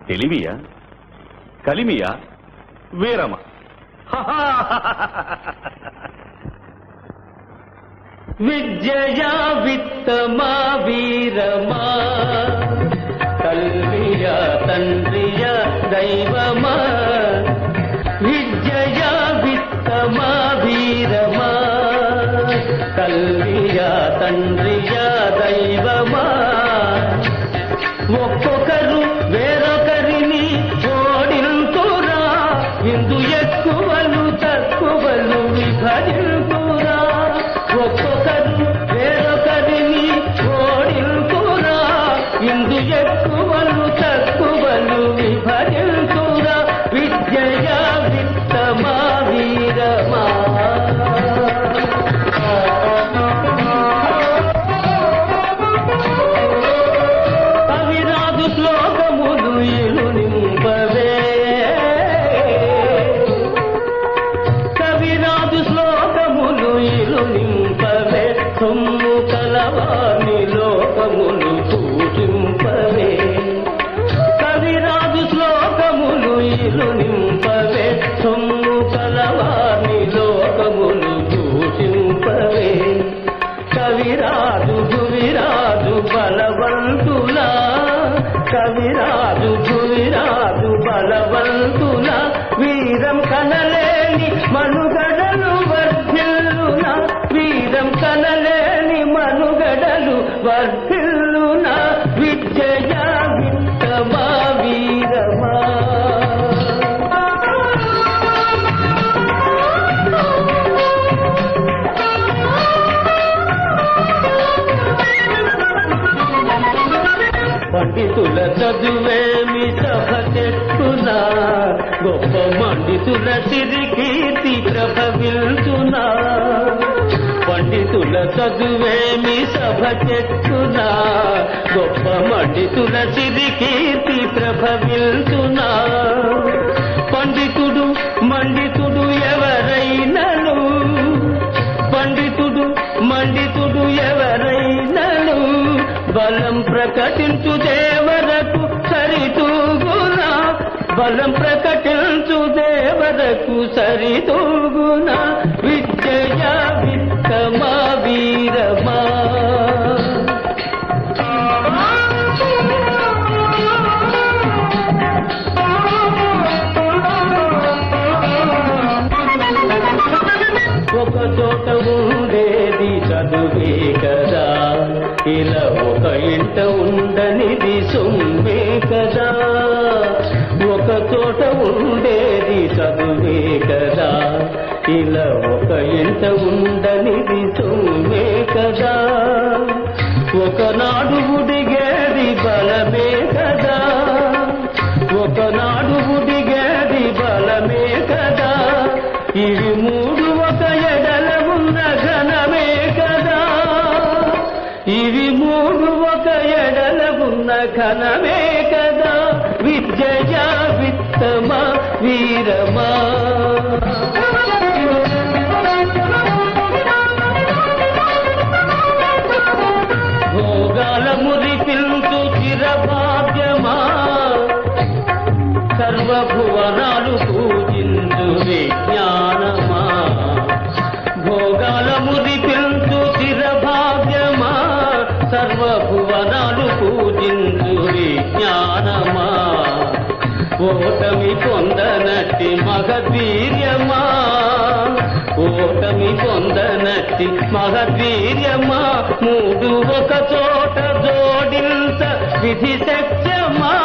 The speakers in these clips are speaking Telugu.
తెలివియా కలిమియా వీరమా విద్యయా విత్తమా వీరమా కల్వియా తండ్రియా దైవమా విద్యయా విత్తమా వీరమా కల్వియా తండ్రియా దైవమా ఒక్కొక్కరు వేరొకరిని ఓడింతురా ఇందు ఎక్కువలు తక్కువలు విభజింతురా ఒక్కొక్కరు వేరొకరిని ఓడింతురా ఇందు ఎక్కువలు తక్కువలు విభజింతురా విద్యయా విత్తమా వీరమా కవిరాజు శ్లోకములు ఇలు నింపవే కవిరాజు శ్లోకములు ఇలు నింపవే సొమ్ము కలవాని లోకములు సూచింపవే కవిరాజు శ్లోకములు ఇలు నింపవే సొమ్ము కలవాని లోకములు సూచింపవే కవిరాజు భువిరాజు బలవంతులా కవిరాజు భువిరాజు బలవంతులా వీరం కనలేని మనుగడలు వర్ధిల్లునా వీరం కనలేని మనుగడలు వర్ధిల్లునా విజయ విత్తమా వీరమా పండితుల చదువేమి సభ చెట్టునా గొప్ప మండితుల సిరికీర్తి ప్రభవిల్చునా పండితుల చదువేమి సభ చెట్టునా గొప్ప మండితుల సిరికీర్తి ప్రభవిల్చునా పండితుడు మండితుడు ఎవరైనను పండితుడు మండితుడు ఎవరైనను బలం ప్రకటించు దేవరకు సరితూగునా బలం ప్రకటించు దేవరకు సరితూగునా విద్య విత్తమా వీరమా ఒక చోట ఉండేది చదువే కదా ఇలా ఒక ఇంట ఉండనిది సొమ్మే కదా ఒక చోట ఉండేది చదువే కదా ఇలా ఒక ఇంట ఉండనిది సొమ్మే కదా ఒకనాడు ఉడిగేది బలమే కదా ఒకనాడు ఉడిగేది బలమే కదా ఇవి మూడు ఒక ఎడల ఉన్న ఘనమే కదా ఇవి మూడు ఒక ఎడల ఉన్న ఘనమే కదా విద్య విత్తమా వీరమా భోగాల మురిపించు చిరభాగ్యమా సర్వభువనాలు పూజించు విజ్ఞానమా భోగాల మురిపించు చిరభాగ్యమా సర్వభువనాలు పూజించు విజ్ఞానమా ఓటమి పొందనట్టి మగధీర్యమా ఓటమి పొందనట్టి మగధీర్యమా మూడు ఒక చోట జోడించ విధి సత్యమా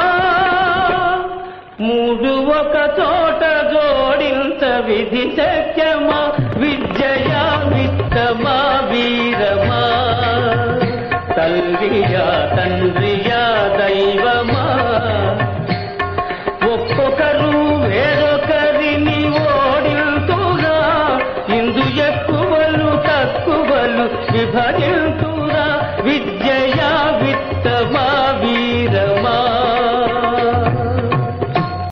మూడు ఒక చోట జోడించ విధి సత్యమా విద్యయా విత్తమా వీరమా తల్లియా తండ్రియా దైవమా ఒక్కొక్కరు వేరొకరిని ఓడింతుగా ఇందు ఎక్కువలు తక్కువలు విభజింతు